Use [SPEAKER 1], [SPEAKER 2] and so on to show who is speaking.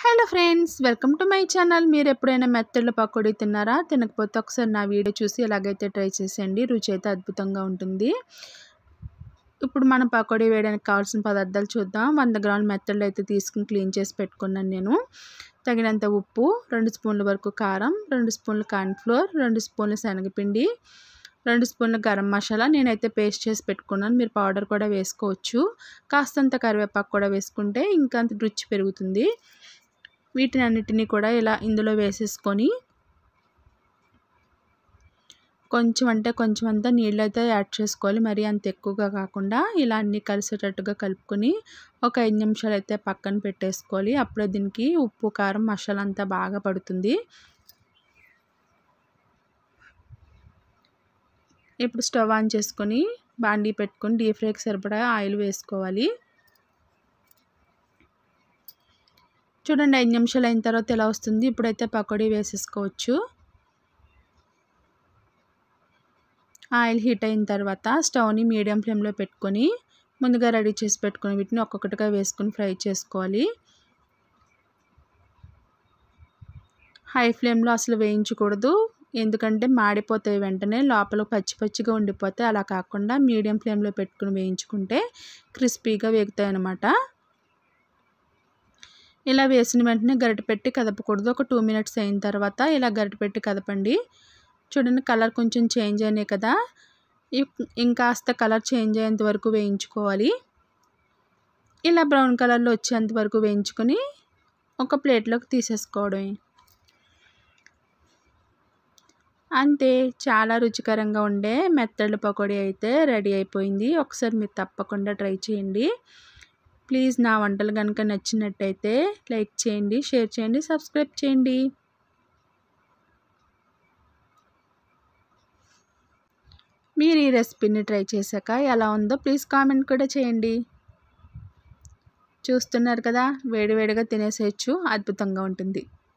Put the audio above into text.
[SPEAKER 1] hello friends welcome to my channel మీరు ఎప్పుడైనా మెత్తళ్ళ పకోడీ తిన్నారా తినకపోతే ఒకసారి నా వీడియో చూసి ఎలాగైతే ట్రై చేసేయండి రుచి అయితే అద్భుతంగా ఉంటుంది ఇప్పుడు మనం పకోడీ వేయడానికి కావాల్సిన పదార్థాలు చూద్దాం వంద గ్రాముల మెత్తళ్ళు అయితే తీసుకుని క్లీన్ చేసి పెట్టుకున్నాను నేను తగినంత ఉప్పు రెండు స్పూన్ల వరకు కారం రెండు స్పూన్ల కార్న్ఫ్లోర్ రెండు స్పూన్ల శనగపిండి రెండు స్పూన్ల గరం మసాలా నేనైతే పేస్ట్ చేసి పెట్టుకున్నాను మీరు పౌడర్ కూడా వేసుకోవచ్చు కాస్తంత కరివేపాకు కూడా వేసుకుంటే ఇంకా రుచి పెరుగుతుంది వీటిని అన్నిటినీ కూడా ఇలా ఇందులో వేసేసుకొని కొంచెం అంటే కొంచెం అంతా నీళ్ళు అయితే యాడ్ చేసుకోవాలి మరి అంత ఎక్కువగా కాకుండా ఇలా అన్నీ కలిసేటట్టుగా కలుపుకొని ఒక ఐదు నిమిషాలు అయితే పక్కన పెట్టేసుకోవాలి అప్పుడే దీనికి ఉప్పు కారం మసాలా అంతా బాగా పడుతుంది ఇప్పుడు స్టవ్ ఆన్ చేసుకొని బాండీ పెట్టుకొని డీప్ ఫ్రైకి సరిపడా ఆయిల్ వేసుకోవాలి చూడండి ఐదు నిమిషాలు అయిన తర్వాత ఎలా వస్తుంది ఇప్పుడైతే పకోడీ వేసేసుకోవచ్చు ఆయిల్ హీట్ అయిన తర్వాత స్టవ్ని మీడియం ఫ్లేమ్లో పెట్టుకొని ముందుగా రెడీ చేసి పెట్టుకుని వీటిని ఒక్కొక్కటిగా వేసుకొని ఫ్రై చేసుకోవాలి హై ఫ్లేమ్లో అసలు వేయించకూడదు ఎందుకంటే మాడిపోతాయి వెంటనే లోపల పచ్చి పచ్చిగా ఉండిపోతే అలా కాకుండా మీడియం ఫ్లేమ్లో పెట్టుకుని వేయించుకుంటే క్రిస్పీగా వేగుతాయి అన్నమాట ఇలా వేసిన వెంటనే గరిటె పెట్టి కదపకూడదు ఒక టూ మినిట్స్ అయిన తర్వాత ఇలా గరిటె పెట్టి కదపండి చూడండి కలర్ కొంచెం చేంజ్ అయినాయి కదా ఇంకాస్త కలర్ చేంజ్ అయ్యేంత వరకు వేయించుకోవాలి ఇలా బ్రౌన్ కలర్లో వచ్చేంత వరకు వేయించుకొని ఒక ప్లేట్లోకి తీసేసుకోవడమే అంతే చాలా రుచికరంగా ఉండే మెత్తళ్ళ పకోడీ అయితే రెడీ అయిపోయింది ఒకసారి మీరు తప్పకుండా ట్రై చేయండి ప్లీజ్ నా వంటలు కనుక నచ్చినట్టయితే లైక్ చేయండి షేర్ చేయండి సబ్స్క్రైబ్ చేయండి మీరు ఈ రెసిపీని ట్రై చేశాక ఎలా ఉందో ప్లీజ్ కామెంట్ కూడా చేయండి చూస్తున్నారు కదా వేడివేడిగా తినేసేయచ్చు అద్భుతంగా ఉంటుంది